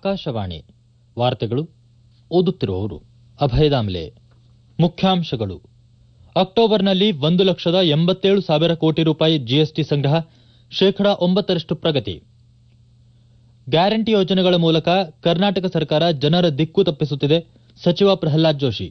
ಆಕಾಶವಾಣಿ ವಾರ್ತೆಗಳು ಓದುತ್ತಿರುವವರು ಅಭಯದಾಮ್ಲೆ ಮುಖ್ಯಾಂಶಗಳು ಅಕ್ಟೋಬರ್ನಲ್ಲಿ ಒಂದು ಲಕ್ಷದ ಎಂಬತ್ತೇಳು ಸಾವಿರ ಕೋಟಿ ರೂಪಾಯಿ ಜಿಎಸ್ಟಿ ಸಂಗ್ರಹ ಶೇಕಡಾ ಒಂಬತ್ತರಷ್ಟು ಪ್ರಗತಿ ಗ್ಯಾರಂಟಿ ಯೋಜನೆಗಳ ಮೂಲಕ ಕರ್ನಾಟಕ ಸರ್ಕಾರ ಜನರ ದಿಕ್ಕು ತಪ್ಪಿಸುತ್ತಿದೆ ಸಚಿವ ಪ್ರಹ್ಲಾದ್ ಜೋಶಿ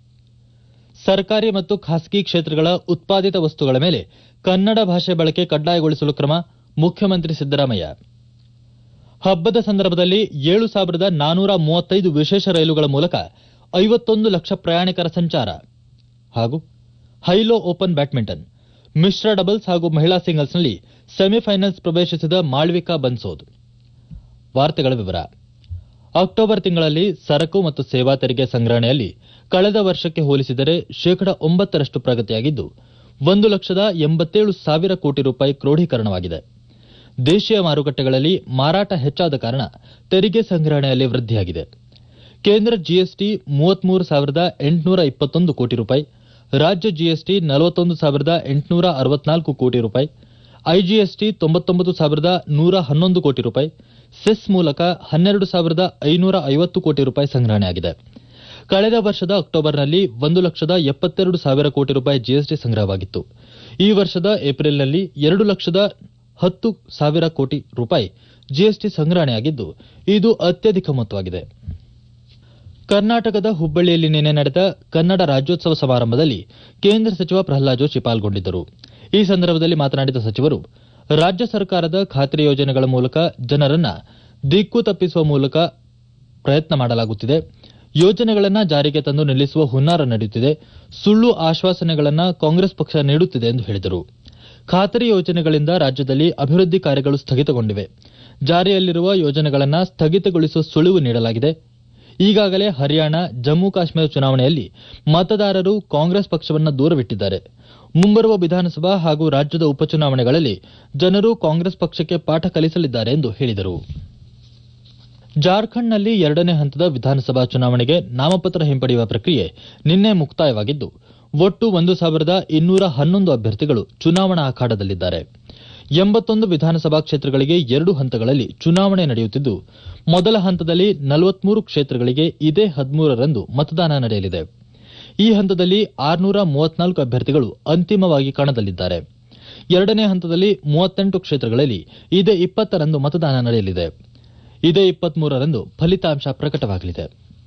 ಸರ್ಕಾರಿ ಮತ್ತು ಖಾಸಗಿ ಕ್ಷೇತ್ರಗಳ ಉತ್ಪಾದಿತ ವಸ್ತುಗಳ ಮೇಲೆ ಕನ್ನಡ ಭಾಷೆ ಬಳಕೆ ಕಡ್ಡಾಯಗೊಳಿಸಲು ಕ್ರಮ ಮುಖ್ಯಮಂತ್ರಿ ಸಿದ್ದರಾಮಯ್ಯ ಹಬ್ಬದ ಸಂದರ್ಭದಲ್ಲಿ ಏಳು ಸಾವಿರದ ನಾನೂರ ಮೂವತ್ತೈದು ವಿಶೇಷ ರೈಲುಗಳ ಮೂಲಕ ಐವತ್ತೊಂದು ಲಕ್ಷ ಪ್ರಯಾಣಿಕರ ಸಂಚಾರ ಹಾಗೂ ಹೈಲೋ ಓಪನ್ ಬ್ಯಾಡ್ಮಿಂಟನ್ ಮಿಶ್ರ ಡಬಲ್ಸ್ ಹಾಗೂ ಮಹಿಳಾ ಸಿಂಗಲ್ಸ್ನಲ್ಲಿ ಸೆಮಿಫೈನಲ್ಸ್ ಪ್ರವೇಶಿಸಿದ ಮಾಳ್ವಿಕಾ ಬನ್ಸೋದ್ ವಾರ್ತೆಗಳ ವಿವರ ಅಕ್ಟೋಬರ್ ತಿಂಗಳಲ್ಲಿ ಸರಕು ಮತ್ತು ಸೇವಾ ತೆರಿಗೆ ಸಂಗ್ರಹಣೆಯಲ್ಲಿ ಕಳೆದ ವರ್ಷಕ್ಕೆ ಹೋಲಿಸಿದರೆ ಶೇಕಡಾ ಒಂಬತ್ತರಷ್ಟು ಪ್ರಗತಿಯಾಗಿದ್ದು ಒಂದು ಲಕ್ಷದ ಎಂಬತ್ತೇಳು ಸಾವಿರ ಕೋಟಿ ರೂಪಾಯಿ ಕ್ರೋಢೀಕರಣವಾಗಿದೆ ದೇಶೀಯ ಮಾರುಕಟ್ಟೆಗಳಲ್ಲಿ ಮಾರಾಟ ಹೆಚ್ಚಾದ ಕಾರಣ ತೆರಿಗೆ ಸಂಗ್ರಹಣೆಯಲ್ಲಿ ವೃದ್ಧಿಯಾಗಿದೆ ಕೇಂದ್ರ ಜಿಎಸ್ಟಿ ಮೂವತ್ಮೂರು ಸಾವಿರದ ಎಂಟುನೂರ ಇಪ್ಪತ್ತೊಂದು ಕೋಟಿ ರೂಪಾಯಿ ರಾಜ್ಯ ಜಿಎಸ್ಟಿ ನಲವತ್ತೊಂದು ಸಾವಿರದ ಎಂಟುನೂರ ಅರವತ್ನಾಲ್ಕು ಕೋಟಿ ರೂಪಾಯಿ ಐಜಿಎಸ್ಟಿ ತೊಂಬತ್ತೊಂಬತ್ತು ಸಾವಿರದ ನೂರ ಹನ್ನೊಂದು ಕೋಟಿ ರೂಪಾಯಿ ಸೆಸ್ ಮೂಲಕ ಹನ್ನೆರಡು ಸಾವಿರದ ಐನೂರ ಐವತ್ತು ಕೋಟಿ ರೂಪಾಯಿ ಸಂಗ್ರಹಣೆಯಾಗಿದೆ ಕಳೆದ ವರ್ಷದ ಅಕ್ಟೋಬರ್ನಲ್ಲಿ ಒಂದು ಲಕ್ಷದ ಎಪ್ಪತ್ತೆರಡು ಸಾವಿರ ಕೋಟಿ ರೂಪಾಯಿ ಜಿಎಸ್ಟಿ ಸಂಗ್ರಹವಾಗಿತ್ತು ಈ ವರ್ಷದ ಏಪ್ರಿಲ್ನಲ್ಲಿ ಎರಡು ಲಕ್ಷದ ಹತ್ತು ಸಾವಿರ ಕೋಟಿ ರೂಪಾಯಿ ಜಿಎಸ್ಟಿ ಸಂಗ್ರಹಣೆಯಾಗಿದ್ದು ಇದು ಅತ್ಯಧಿಕ ಮೊತ್ತವಾಗಿದೆ ಕರ್ನಾಟಕದ ಹುಬ್ಬಳ್ಳಿಯಲ್ಲಿ ನಿನ್ನೆ ನಡೆದ ಕನ್ನಡ ರಾಜ್ಯೋತ್ಸವ ಸಮಾರಂಭದಲ್ಲಿ ಕೇಂದ್ರ ಸಚಿವ ಪ್ರಹ್ಲಾದ್ ಜೋಶಿ ಪಾಲ್ಗೊಂಡಿದ್ದರು ಈ ಸಂದರ್ಭದಲ್ಲಿ ಮಾತನಾಡಿದ ಸಚಿವರು ರಾಜ್ಯ ಸರ್ಕಾರದ ಖಾತ್ರಿ ಯೋಜನೆಗಳ ಮೂಲಕ ಜನರನ್ನ ದಿಕ್ಕು ತಪ್ಪಿಸುವ ಮೂಲಕ ಪ್ರಯತ್ನ ಮಾಡಲಾಗುತ್ತಿದೆ ಯೋಜನೆಗಳನ್ನು ಜಾರಿಗೆ ತಂದು ನಿಲ್ಲಿಸುವ ಹುನ್ನಾರ ನಡೆಯುತ್ತಿದೆ ಸುಳ್ಳು ಆಶ್ವಾಸನೆಗಳನ್ನು ಕಾಂಗ್ರೆಸ್ ಪಕ್ಷ ನೀಡುತ್ತಿದೆ ಎಂದು ಹೇಳಿದರು ಖಾತರಿ ಯೋಜನೆಗಳಿಂದ ರಾಜ್ಯದಲ್ಲಿ ಅಭಿವೃದ್ಧಿ ಕಾರ್ಯಗಳು ಸ್ಥಗಿತಗೊಂಡಿವೆ ಜಾರಿಯಲ್ಲಿರುವ ಯೋಜನೆಗಳನ್ನು ಸ್ಥಗಿತಗೊಳಿಸುವ ಸುಳಿವು ನೀಡಲಾಗಿದೆ ಈಗಾಗಲೇ ಹರಿಯಾಣ ಜಮ್ಮು ಕಾಶ್ಮೀರ ಚುನಾವಣೆಯಲ್ಲಿ ಮತದಾರರು ಕಾಂಗ್ರೆಸ್ ಪಕ್ಷವನ್ನು ದೂರವಿಟ್ಟಿದ್ದಾರೆ ಮುಂಬರುವ ವಿಧಾನಸಭಾ ಹಾಗೂ ರಾಜ್ಯದ ಉಪಚುನಾವಣೆಗಳಲ್ಲಿ ಜನರು ಕಾಂಗ್ರೆಸ್ ಪಕ್ಷಕ್ಕೆ ಪಾಠ ಕಲಿಸಲಿದ್ದಾರೆ ಎಂದು ಹೇಳಿದರು ಜಾರ್ಖಂಡ್ನಲ್ಲಿ ಎರಡನೇ ಹಂತದ ವಿಧಾನಸಭಾ ಚುನಾವಣೆಗೆ ನಾಮಪತ್ರ ಹಿಂಪಡೆಯುವ ಪ್ರಕ್ರಿಯೆ ನಿನ್ನೆ ಮುಕ್ತಾಯವಾಗಿದ್ದು ಒಟ್ಟು ಒಂದು ಸಾವಿರದ ಇನ್ನೂರ ಹನ್ನೊಂದು ಅಭ್ಯರ್ಥಿಗಳು ಚುನಾವಣಾ ಅಖಾಡದಲ್ಲಿದ್ದಾರೆ ಎಂಬತ್ತೊಂದು ವಿಧಾನಸಭಾ ಕ್ಷೇತ್ರಗಳಿಗೆ ಎರಡು ಹಂತಗಳಲ್ಲಿ ಚುನಾವಣೆ ನಡೆಯುತ್ತಿದ್ದು ಮೊದಲ ಹಂತದಲ್ಲಿ ನಲವತ್ಮೂರು ಕ್ಷೇತ್ರಗಳಿಗೆ ಇದೇ ಹದಿಮೂರರಂದು ಮತದಾನ ನಡೆಯಲಿದೆ ಈ ಹಂತದಲ್ಲಿ ಆರುನೂರ ಮೂವತ್ನಾಲ್ಕು ಅಭ್ಯರ್ಥಿಗಳು ಅಂತಿಮವಾಗಿ ಕಣದಲ್ಲಿದ್ದಾರೆ ಎರಡನೇ ಹಂತದಲ್ಲಿ ಮೂವತ್ತೆಂಟು ಕ್ಷೇತ್ರಗಳಲ್ಲಿ ಇದೇ ಇಪ್ಪತ್ತರಂದು ಮತದಾನ ನಡೆಯಲಿದೆ ಇದೇ ಇಪ್ಪತ್ಮೂರರಂದು ಫಲಿತಾಂಶ ಪ್ರಕಟವಾಗಲಿದೆ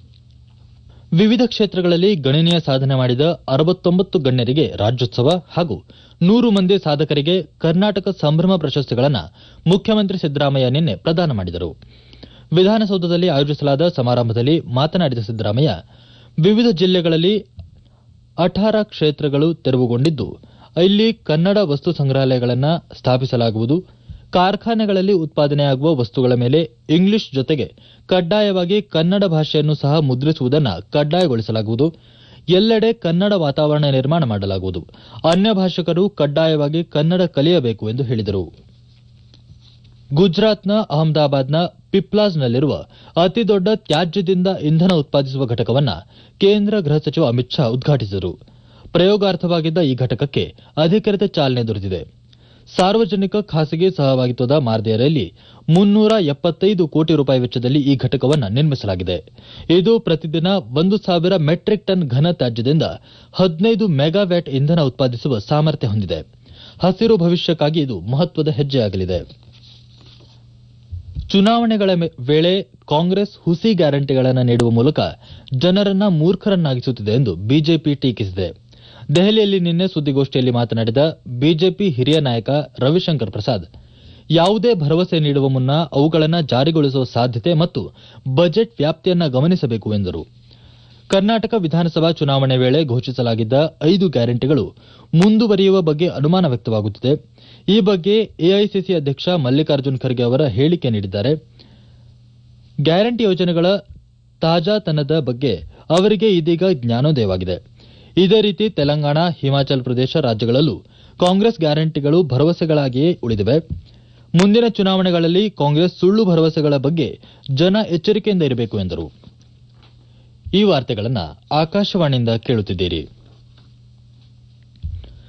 ವಿವಿಧ ಕ್ಷೇತ್ರಗಳಲ್ಲಿ ಗಣನೀಯ ಸಾಧನೆ ಮಾಡಿದ ಅರವತ್ತೊಂಬತ್ತು ಗಣ್ಯರಿಗೆ ರಾಜ್ಯೋತ್ಸವ ಹಾಗೂ ನೂರು ಮಂದಿ ಸಾಧಕರಿಗೆ ಕರ್ನಾಟಕ ಸಂಭ್ರಮ ಪ್ರಶಸ್ತಿಗಳನ್ನು ಮುಖ್ಯಮಂತ್ರಿ ಸಿದ್ದರಾಮಯ್ಯ ನಿನ್ನೆ ಪ್ರದಾನ ಮಾಡಿದರು ವಿಧಾನಸೌಧದಲ್ಲಿ ಆಯೋಜಿಸಲಾದ ಸಮಾರಂಭದಲ್ಲಿ ಮಾತನಾಡಿದ ಸಿದ್ದರಾಮಯ್ಯ ವಿವಿಧ ಜಿಲ್ಲೆಗಳಲ್ಲಿ ಅಠಾರ ಕ್ಷೇತ್ರಗಳು ತೆರವುಗೊಂಡಿದ್ದು ಇಲ್ಲಿ ಕನ್ನಡ ವಸ್ತು ಸಂಗ್ರಹಾಲಯಗಳನ್ನು ಸ್ಥಾಪಿಸಲಾಗುವುದು ಕಾರ್ಖಾನೆಗಳಲ್ಲಿ ಉತ್ಪಾದನೆಯಾಗುವ ವಸ್ತುಗಳ ಮೇಲೆ ಇಂಗ್ಲಿಷ್ ಜೊತೆಗೆ ಕಡ್ಡಾಯವಾಗಿ ಕನ್ನಡ ಭಾಷೆಯನ್ನು ಸಹ ಮುದ್ರಿಸುವುದನ್ನು ಕಡ್ಡಾಯಗೊಳಿಸಲಾಗುವುದು ಎಲ್ಲೆಡೆ ಕನ್ನಡ ವಾತಾವರಣ ನಿರ್ಮಾಣ ಮಾಡಲಾಗುವುದು ಅನ್ಯ ಭಾಷಿಕರು ಕಡ್ಡಾಯವಾಗಿ ಕನ್ನಡ ಕಲಿಯಬೇಕು ಎಂದು ಹೇಳಿದರು ಗುಜರಾತ್ನ ಅಹಮದಾಬಾದ್ನ ಪಿಪ್ಲಾಜ್ನಲ್ಲಿರುವ ಅತಿದೊಡ್ಡ ತ್ಯಾಜ್ಯದಿಂದ ಇಂಧನ ಉತ್ಪಾದಿಸುವ ಘಟಕವನ್ನು ಕೇಂದ್ರ ಗೃಹ ಸಚಿವ ಅಮಿತ್ ಶಾ ಉದ್ಘಾಟಿಸಿದರು ಪ್ರಯೋಗಾರ್ಥವಾಗಿದ್ದ ಈ ಘಟಕಕ್ಕೆ ಅಧಿಕೃತ ಚಾಲನೆ ದೊರೆತಿದೆ ಸಾರ್ವಜನಿಕ ಖಾಸಗಿ ಸಹಭಾಗಿತ್ವದ ಮಾದರಿಯಲ್ಲಿ ಮುನ್ನೂರ ಎಪ್ಪತ್ತೈದು ಕೋಟಿ ರೂಪಾಯಿ ವೆಚ್ಚದಲ್ಲಿ ಈ ಘಟಕವನ್ನು ನಿರ್ಮಿಸಲಾಗಿದೆ ಇದು ಪ್ರತಿದಿನ ಒಂದು ಸಾವಿರ ಮೆಟ್ರಿಕ್ ಟನ್ ಘನ ತ್ಯಾಜ್ಯದಿಂದ ಹದಿನೈದು ಮೆಗಾವ್ಯಾಟ್ ಇಂಧನ ಉತ್ಪಾದಿಸುವ ಸಾಮರ್ಥ್ಯ ಹೊಂದಿದೆ ಹಸಿರು ಭವಿಷ್ಯಕ್ಕಾಗಿ ಇದು ಮಹತ್ವದ ಹೆಜ್ಜೆಯಾಗಲಿದೆ ಚುನಾವಣೆಗಳ ವೇಳೆ ಕಾಂಗ್ರೆಸ್ ಹುಸಿ ಗ್ಯಾರಂಟಿಗಳನ್ನು ನೀಡುವ ಮೂಲಕ ಜನರನ್ನ ಮೂರ್ಖರನ್ನಾಗಿಸುತ್ತಿದೆ ಎಂದು ಬಿಜೆಪಿ ಟೀಕಿಸಿದೆ ದೆಹಲಿಯಲ್ಲಿ ನಿನ್ನೆ ಸುದ್ದಿಗೋಷ್ಠಿಯಲ್ಲಿ ಮಾತನಾಡಿದ ಬಿಜೆಪಿ ಹಿರಿಯ ನಾಯಕ ರವಿಶಂಕರ್ ಪ್ರಸಾದ್ ಯಾವುದೇ ಭರವಸೆ ನೀಡುವ ಮುನ್ನ ಅವುಗಳನ್ನು ಜಾರಿಗೊಳಿಸುವ ಸಾಧ್ಯತೆ ಮತ್ತು ಬಜೆಟ್ ವ್ಯಾಪ್ತಿಯನ್ನ ಗಮನಿಸಬೇಕು ಎಂದರು ಕರ್ನಾಟಕ ವಿಧಾನಸಭಾ ಚುನಾವಣೆ ವೇಳೆ ಘೋಷಿಸಲಾಗಿದ್ದ ಐದು ಗ್ಯಾರಂಟಿಗಳು ಮುಂದುವರಿಯುವ ಬಗ್ಗೆ ಅನುಮಾನ ವ್ಯಕ್ತವಾಗುತ್ತಿದೆ ಈ ಬಗ್ಗೆ ಎಐಸಿಸಿ ಅಧ್ಯಕ್ಷ ಮಲ್ಲಿಕಾರ್ಜುನ್ ಖರ್ಗೆ ಅವರ ಹೇಳಿಕೆ ನೀಡಿದ್ದಾರೆ ಗ್ಯಾರಂಟಿ ಯೋಜನೆಗಳ ತಾಜಾತನದ ಬಗ್ಗೆ ಅವರಿಗೆ ಇದೀಗ ಜ್ಞಾನೋದಯವಾಗಿದೆ ಇದೇ ರೀತಿ ತೆಲಂಗಾಣ ಹಿಮಾಚಲ ಪ್ರದೇಶ ರಾಜ್ಯಗಳಲ್ಲೂ ಕಾಂಗ್ರೆಸ್ ಗ್ಯಾರಂಟಿಗಳು ಭರವಸೆಗಳಾಗಿಯೇ ಉಳಿದಿವೆ ಮುಂದಿನ ಚುನಾವಣೆಗಳಲ್ಲಿ ಕಾಂಗ್ರೆಸ್ ಸುಳ್ಳು ಭರವಸೆಗಳ ಬಗ್ಗೆ ಜನ ಎಚ್ಚರಿಕೆಯಿಂದ ಇರಬೇಕು ಎಂದರು ಈ ವಾರ್ತೆಗಳನ್ನು ಆಕಾಶವಾಣಿಯಿಂದ ಕೇಳುತ್ತಿದ್ದೀರಿ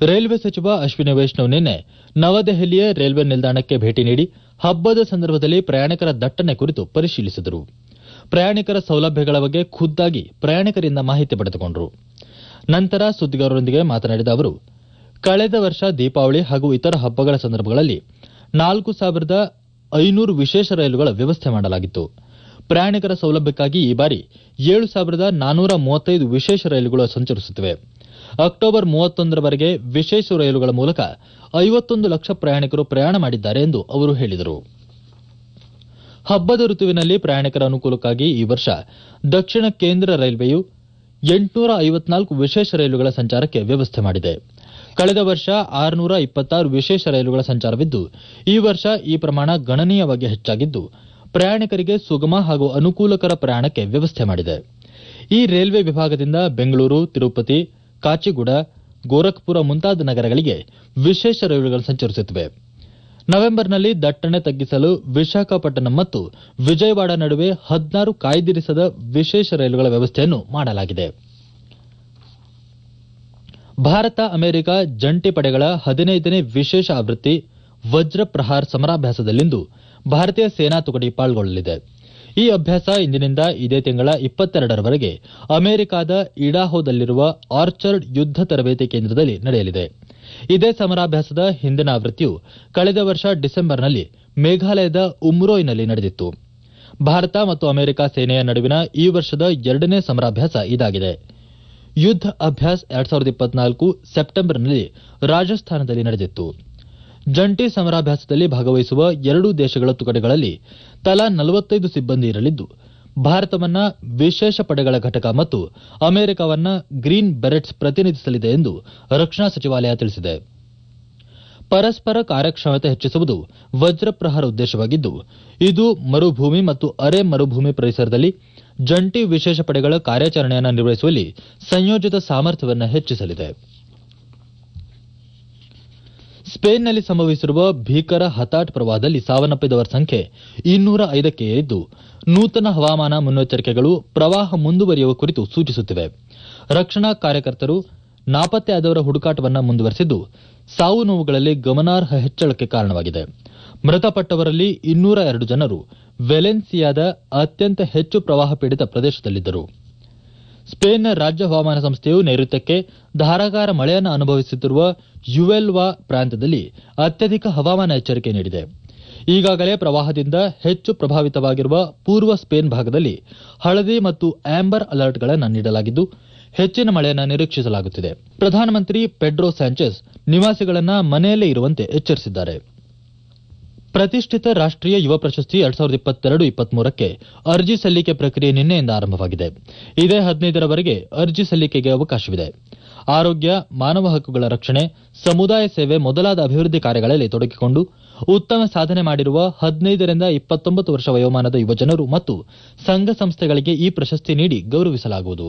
ರೈಲ್ವೆ ಸಚಿವ ಅಶ್ವಿನಿ ವೈಷ್ಣವ್ ನಿನ್ನೆ ನವದೆಹಲಿಯ ರೈಲ್ವೆ ನಿಲ್ದಾಣಕ್ಕೆ ಭೇಟಿ ನೀಡಿ ಹಬ್ಬದ ಸಂದರ್ಭದಲ್ಲಿ ಪ್ರಯಾಣಿಕರ ದಟ್ಟಣೆ ಕುರಿತು ಪರಿಶೀಲಿಸಿದರು ಪ್ರಯಾಣಿಕರ ಸೌಲಭ್ಯಗಳ ಬಗ್ಗೆ ಖುದ್ದಾಗಿ ಪ್ರಯಾಣಿಕರಿಂದ ಮಾಹಿತಿ ಪಡೆದುಕೊಂಡರು ನಂತರ ಸುದ್ದಿಗಾರರೊಂದಿಗೆ ಮಾತನಾಡಿದ ಅವರು ಕಳೆದ ವರ್ಷ ದೀಪಾವಳಿ ಹಾಗೂ ಇತರ ಹಬ್ಬಗಳ ಸಂದರ್ಭಗಳಲ್ಲಿ ನಾಲ್ಕು ಸಾವಿರದ ಐನೂರು ವಿಶೇಷ ರೈಲುಗಳ ವ್ಯವಸ್ಥೆ ಮಾಡಲಾಗಿತ್ತು ಪ್ರಯಾಣಿಕರ ಸೌಲಭ್ಯಕ್ಕಾಗಿ ಈ ಬಾರಿ ಏಳು ಸಾವಿರದ ನಾನೂರ ಮೂವತ್ತೈದು ವಿಶೇಷ ರೈಲುಗಳು ಸಂಚರಿಸುತ್ತಿವೆ ಅಕ್ಟೋಬರ್ ಮೂವತ್ತೊಂದರವರೆಗೆ ವಿಶೇಷ ರೈಲುಗಳ ಮೂಲಕ ಐವತ್ತೊಂದು ಲಕ್ಷ ಪ್ರಯಾಣಿಕರು ಪ್ರಯಾಣ ಮಾಡಿದ್ದಾರೆ ಎಂದು ಅವರು ಹೇಳಿದರು ಹಬ್ಬದ ಋತುವಿನಲ್ಲಿ ಪ್ರಯಾಣಿಕರ ಅನುಕೂಲಕ್ಕಾಗಿ ಈ ವರ್ಷ ದಕ್ಷಿಣ ಕೇಂದ್ರ ರೈಲ್ವೆಯು ಎಂಟುನೂರ ಐವತ್ನಾಲ್ಕು ವಿಶೇಷ ರೈಲುಗಳ ಸಂಚಾರಕ್ಕೆ ವ್ಯವಸ್ಥೆ ಮಾಡಿದೆ ಕಳೆದ ವರ್ಷ ಆರುನೂರ ಇಪ್ಪತ್ತಾರು ವಿಶೇಷ ರೈಲುಗಳ ಸಂಚಾರವಿದ್ದು ಈ ವರ್ಷ ಈ ಪ್ರಮಾಣ ಗಣನೀಯವಾಗಿ ಹೆಚ್ಚಾಗಿದ್ದು ಪ್ರಯಾಣಿಕರಿಗೆ ಸುಗಮ ಹಾಗೂ ಅನುಕೂಲಕರ ಪ್ರಯಾಣಕ್ಕೆ ವ್ಯವಸ್ಥೆ ಮಾಡಿದೆ ಈ ರೈಲ್ವೆ ವಿಭಾಗದಿಂದ ಬೆಂಗಳೂರು ತಿರುಪತಿ ಕಾಚಿಗುಡ ಗೋರಖ್ಪುರ ಮುಂತಾದ ನಗರಗಳಿಗೆ ವಿಶೇಷ ರೈಲುಗಳು ಸಂಚರಿಸುತ್ತಿವೆ ನವೆಂಬರ್ನಲ್ಲಿ ದಟ್ಟಣೆ ತಗ್ಗಿಸಲು ವಿಶಾಖಪಟ್ಟಣಂ ಮತ್ತು ವಿಜಯವಾಡ ನಡುವೆ ಹದಿನಾರು ಕಾಯ್ದಿರಿಸದ ವಿಶೇಷ ರೈಲುಗಳ ವ್ಯವಸ್ಥೆಯನ್ನು ಮಾಡಲಾಗಿದೆ ಭಾರತ ಅಮೆರಿಕ ಜಂಟಿ ಪಡೆಗಳ ಹದಿನೈದನೇ ವಿಶೇಷ ಆವೃತ್ತಿ ವಜ್ರ ಪ್ರಹಾರ್ ಸಮರಾಭ್ಯಾಸದಲ್ಲಿಂದು ಭಾರತೀಯ ಸೇನಾ ತುಕಡಿ ಪಾಲ್ಗೊಳ್ಳಲಿದೆ ಈ ಅಭ್ಯಾಸ ಇಂದಿನಿಂದ ಇದೇ ತಿಂಗಳ ಇಪ್ಪತ್ತೆರಡರವರೆಗೆ ಅಮೆರಿಕಾದ ಇಡಾಹೋದಲ್ಲಿರುವ ಆರ್ಚರ್ಡ್ ಯುದ್ಧ ತರಬೇತಿ ಕೇಂದ್ರದಲ್ಲಿ ನಡೆಯಲಿದೆ ಇದೇ ಸಮರಾಭ್ಯಾಸದ ಹಿಂದಿನ ಆವೃತ್ತಿಯು ಕಳೆದ ವರ್ಷ ಡಿಸೆಂಬರ್ನಲ್ಲಿ ಮೇಘಾಲಯದ ಉಮ್ರೋಯ್ನಲ್ಲಿ ನಡೆದಿತ್ತು ಭಾರತ ಮತ್ತು ಅಮೆರಿಕ ಸೇನೆಯ ನಡುವಿನ ಈ ವರ್ಷದ ಎರಡನೇ ಸಮರಾಭ್ಯಾಸ ಇದಾಗಿದೆ ಯುದ್ಧ ಅಭ್ಯಾಸ್ ಎರಡ್ ಸಾವಿರದ ಇಪ್ಪತ್ನಾಲ್ಕು ಸೆಪ್ಟೆಂಬರ್ನಲ್ಲಿ ರಾಜಸ್ಥಾನದಲ್ಲಿ ನಡೆದಿತ್ತು ಜಂಟಿ ಸಮರಾಭ್ಯಾಸದಲ್ಲಿ ಭಾಗವಹಿಸುವ ಎರಡೂ ದೇಶಗಳ ತುಕಡಿಗಳಲ್ಲಿ ತಲಾ ನಲವತ್ತೈದು ಸಿಬ್ಬಂದಿ ಇರಲಿದ್ದು ಭಾರತವನ್ನ ವಿಶೇಷ ಪಡೆಗಳ ಘಟಕ ಮತ್ತು ಅಮೆರಿಕವನ್ನ ಗ್ರೀನ್ ಬೆರೆಟ್ಸ್ ಪ್ರತಿನಿಧಿಸಲಿದೆ ಎಂದು ರಕ್ಷಣಾ ಸಚಿವಾಲಯ ತಿಳಿಸಿದೆ ಪರಸ್ಪರ ಕಾರ್ಯಕ್ಷಮತೆ ಹೆಚ್ಚಿಸುವುದು ವಜ್ರ ಪ್ರಹಾರ ಉದ್ದೇಶವಾಗಿದ್ದು ಇದು ಮರುಭೂಮಿ ಮತ್ತು ಅರೆ ಮರುಭೂಮಿ ಪರಿಸರದಲ್ಲಿ ಜಂಟಿ ವಿಶೇಷ ಪಡೆಗಳ ಕಾರ್ಯಾಚರಣೆಯನ್ನು ನಿರ್ವಹಿಸುವಲ್ಲಿ ಸಂಯೋಜಿತ ಸಾಮರ್ಥ್ಯವನ್ನು ಹೆಚ್ಚಿಸಲಿದೆ ಸ್ಪೇನ್ನಲ್ಲಿ ಸಂಭವಿಸಿರುವ ಭೀಕರ ಹತಾಟ್ ಪ್ರವಾಹದಲ್ಲಿ ಸಾವನ್ನಪ್ಪಿದವರ ಸಂಖ್ಯೆ ಇನ್ನೂರ ಐದಕ್ಕೆ ಏರಿದ್ದು ನೂತನ ಹವಾಮಾನ ಮುನ್ನೆಚ್ಚರಿಕೆಗಳು ಪ್ರವಾಹ ಮುಂದುವರಿಯುವ ಕುರಿತು ಸೂಚಿಸುತ್ತಿವೆ ರಕ್ಷಣಾ ಕಾರ್ಯಕರ್ತರು ನಾಪತ್ತೆಯಾದವರ ಹುಡುಕಾಟವನ್ನು ಮುಂದುವರೆಸಿದ್ದು ಸಾವು ನೋವುಗಳಲ್ಲಿ ಗಮನಾರ್ಹ ಹೆಚ್ಚಳಕ್ಕೆ ಕಾರಣವಾಗಿದೆ ಮೃತಪಟ್ಟವರಲ್ಲಿ ಇನ್ನೂರ ಎರಡು ಜನರು ವೆಲೆನ್ಸಿಯಾದ ಅತ್ಯಂತ ಹೆಚ್ಚು ಪ್ರವಾಹ ಪೀಡಿತ ಪ್ರದೇಶದಲ್ಲಿದ್ದರು ಸ್ಪೇನ್ನ ರಾಜ್ಯ ಹವಾಮಾನ ಸಂಸ್ಥೆಯು ನೈಋತ್ಯಕ್ಕೆ ಧಾರಾಕಾರ ಮಳೆಯನ್ನು ಅನುಭವಿಸುತ್ತಿರುವ ಯುವೆಲ್ವಾ ಪ್ರಾಂತ್ಯದಲ್ಲಿ ಅತ್ಯಧಿಕ ಹವಾಮಾನ ಎಚ್ಚರಿಕೆ ನೀಡಿದೆ ಈಗಾಗಲೇ ಪ್ರವಾಹದಿಂದ ಹೆಚ್ಚು ಪ್ರಭಾವಿತವಾಗಿರುವ ಪೂರ್ವ ಸ್ಪೇನ್ ಭಾಗದಲ್ಲಿ ಹಳದಿ ಮತ್ತು ಆಂಬರ್ ಅಲರ್ಟ್ಗಳನ್ನು ನೀಡಲಾಗಿದ್ದು ಹೆಚ್ಚಿನ ಮಳೆಯನ್ನು ನಿರೀಕ್ಷಿಸಲಾಗುತ್ತಿದೆ ಪ್ರಧಾನಮಂತ್ರಿ ಪೆಡ್ರೋ ಸ್ಯಾಂಚೆಸ್ ನಿವಾಸಿಗಳನ್ನ ಮನೆಯಲ್ಲೇ ಇರುವಂತೆ ಎಚ್ಚರಿಸಿದ್ದಾರೆ ಪ್ರತಿಷ್ಠಿತ ರಾಷ್ಟೀಯ ಯುವ ಪ್ರಶಸ್ತಿ ಎರಡ್ ಸಾವಿರದ ಇಪ್ಪತ್ತೆರಡು ಇಪ್ಪತ್ಮೂರಕ್ಕೆ ಅರ್ಜಿ ಸಲ್ಲಿಕೆ ಪ್ರಕ್ರಿಯೆ ನಿನ್ನೆಯಿಂದ ಆರಂಭವಾಗಿದೆ ಇದೇ ಹದಿನೈದರವರೆಗೆ ಅರ್ಜಿ ಸಲ್ಲಿಕೆಗೆ ಅವಕಾಶವಿದೆ ಆರೋಗ್ಯ ಮಾನವ ಹಕ್ಕುಗಳ ರಕ್ಷಣೆ ಸಮುದಾಯ ಸೇವೆ ಮೊದಲಾದ ಅಭಿವೃದ್ಧಿ ಕಾರ್ಯಗಳಲ್ಲಿ ತೊಡಗಿಕೊಂಡು ಉತ್ತಮ ಸಾಧನೆ ಮಾಡಿರುವ ಹದಿನೈದರಿಂದ ಇಪ್ಪತ್ತೊಂಬತ್ತು ವರ್ಷ ವಯೋಮಾನದ ಯುವಜನರು ಮತ್ತು ಸಂಘ ಸಂಸ್ಥೆಗಳಿಗೆ ಈ ಪ್ರಶಸ್ತಿ ನೀಡಿ ಗೌರವಿಸಲಾಗುವುದು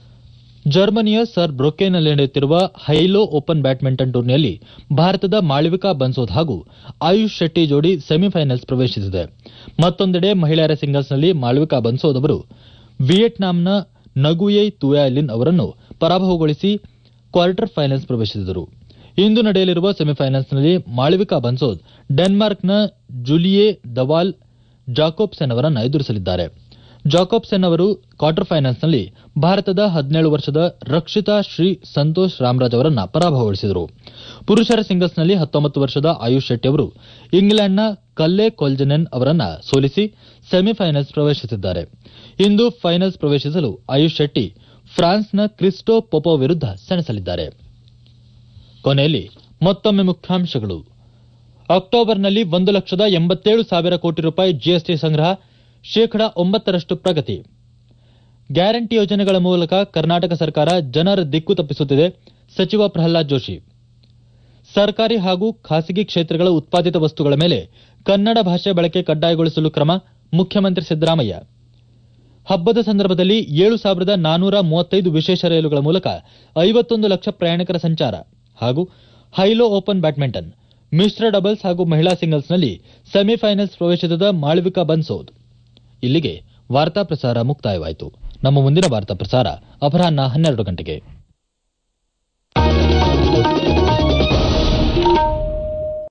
ಜರ್ಮನಿಯ ಸರ್ ಬ್ರೊಕೆನಲ್ಲಿ ನಡೆಯುತ್ತಿರುವ ಹೈಲೋ ಓಪನ್ ಬ್ಯಾಡ್ಮಿಂಟನ್ ಟೂರ್ನಿಯಲ್ಲಿ ಭಾರತದ ಮಾಳವಿಕಾ ಬನ್ಸೋದ್ ಹಾಗೂ ಆಯುಷ್ ಶೆಟ್ಟಿ ಜೋಡಿ ಸೆಮಿಫೈನಲ್ಸ್ ಪ್ರವೇಶಿಸಿದೆ ಮತ್ತೊಂದೆಡೆ ಮಹಿಳೆಯರ ಸಿಂಗಲ್ಸ್ನಲ್ಲಿ ಮಾಳವಿಕಾ ಬನ್ಸೋದ್ ಅವರು ವಿಯೆಟ್ನಾಂನ ನಗುಯೈ ತುಯಾಲಿನ್ ಅವರನ್ನು ಪರಾಭವಗೊಳಿಸಿ ಕ್ವಾರ್ಟರ್ ಫೈನಲ್ಸ್ ಪ್ರವೇಶಿಸಿದರು ಇಂದು ನಡೆಯಲಿರುವ ಸೆಮಿಫೈನಲ್ಸ್ನಲ್ಲಿ ಮಾಳವಿಕಾ ಬನ್ಸೋದ್ ಡೆನ್ಮಾರ್ಕ್ನ ಜುಲಿಯೆ ದವಾಲ್ ಜಾಕೋಬ್ಸೆನ್ ಅವರನ್ನು ಎದುರಿಸಲಿದ್ದಾರೆ ಜಾಕೋಬ್ಸೆನ್ ಅವರು ಕ್ವಾರ್ಟರ್ ಫೈನಲ್ಸ್ನಲ್ಲಿ ಭಾರತದ ಹದಿನೇಳು ವರ್ಷದ ರಕ್ಷಿತಾ ಶ್ರೀ ಸಂತೋಷ್ ರಾಮರಾಜ್ ಅವರನ್ನ ಪರಾಭವಗೊಳಿಸಿದರು ಪುರುಷರ ಸಿಂಗಲ್ಸ್ನಲ್ಲಿ ಹತ್ತೊಂಬತ್ತು ವರ್ಷದ ಆಯುಷ್ ಶೆಟ್ಟಿ ಅವರು ಇಂಗ್ಲೆಂಡ್ನ ಕಲ್ಲೆ ಕೊಲ್ಜನೆನ್ ಅವರನ್ನ ಸೋಲಿಸಿ ಸೆಮಿಫೈನಲ್ಸ್ ಪ್ರವೇಶಿಸಿದ್ದಾರೆ ಇಂದು ಫೈನಲ್ಸ್ ಪ್ರವೇಶಿಸಲು ಆಯುಷ್ ಶೆಟ್ಟಿ ಫ್ರಾನ್ಸ್ನ ಕ್ರಿಸ್ಟೋ ಪೊಪೋ ವಿರುದ್ಧ ಸೆಣಸಲಿದ್ದಾರೆ ಕೊನೆಯಲ್ಲಿ ಮತ್ತೊಮ್ಮೆ ಮುಖ್ಯಾಂಶಗಳು ಅಕ್ಟೋಬರ್ನಲ್ಲಿ ಒಂದು ಲಕ್ಷದ ಎಂಬತ್ತೇಳು ಸಾವಿರ ಕೋಟಿ ರೂಪಾಯಿ ಜಿಎಸ್ಟಿ ಸಂಗ್ರಹ ಶೇಕಡ ಒಂಬತ್ತರಷ್ಟು ಪ್ರಗತಿ ಗ್ಯಾರಂಟಿ ಯೋಜನೆಗಳ ಮೂಲಕ ಕರ್ನಾಟಕ ಸರ್ಕಾರ ಜನರ ದಿಕ್ಕು ತಪ್ಪಿಸುತ್ತಿದೆ ಸಚಿವ ಪ್ರಹ್ಲಾದ್ ಜೋಶಿ ಸರ್ಕಾರಿ ಹಾಗೂ ಖಾಸಗಿ ಕ್ಷೇತ್ರಗಳ ಉತ್ಪಾದಿತ ವಸ್ತುಗಳ ಮೇಲೆ ಕನ್ನಡ ಭಾಷೆ ಬಳಕೆ ಕಡ್ಡಾಯಗೊಳಿಸಲು ಕ್ರಮ ಮುಖ್ಯಮಂತ್ರಿ ಸಿದ್ದರಾಮಯ್ಯ ಹಬ್ಬದ ಸಂದರ್ಭದಲ್ಲಿ ಏಳು ಸಾವಿರದ ನಾನೂರ ಮೂವತ್ತೈದು ವಿಶೇಷ ರೈಲುಗಳ ಮೂಲಕ ಐವತ್ತೊಂದು ಲಕ್ಷ ಪ್ರಯಾಣಿಕರ ಸಂಚಾರ ಹಾಗೂ ಹೈಲೋ ಓಪನ್ ಬ್ಯಾಡ್ಮಿಂಟನ್ ಮಿಶ್ರ ಡಬಲ್ಸ್ ಹಾಗೂ ಮಹಿಳಾ ಸಿಂಗಲ್ಸ್ನಲ್ಲಿ ಸೆಮಿಫೈನಲ್ಸ್ ಪ್ರವೇಶಿಸಿದ ಮಾಳವಿಕಾ ಬನ್ಸೋದ್ ಇಲ್ಲಿಗೆ ವಾರ್ತಾ ಪ್ರಸಾರ ಮುಕ್ತಾಯವಾಯಿತು ನಮ್ಮ ಮುಂದಿನ ವಾರ್ತಾ ಪ್ರಸಾರ ಅಪರಾಹ್ನ ಹನ್ನೆರಡು ಗಂಟೆಗೆ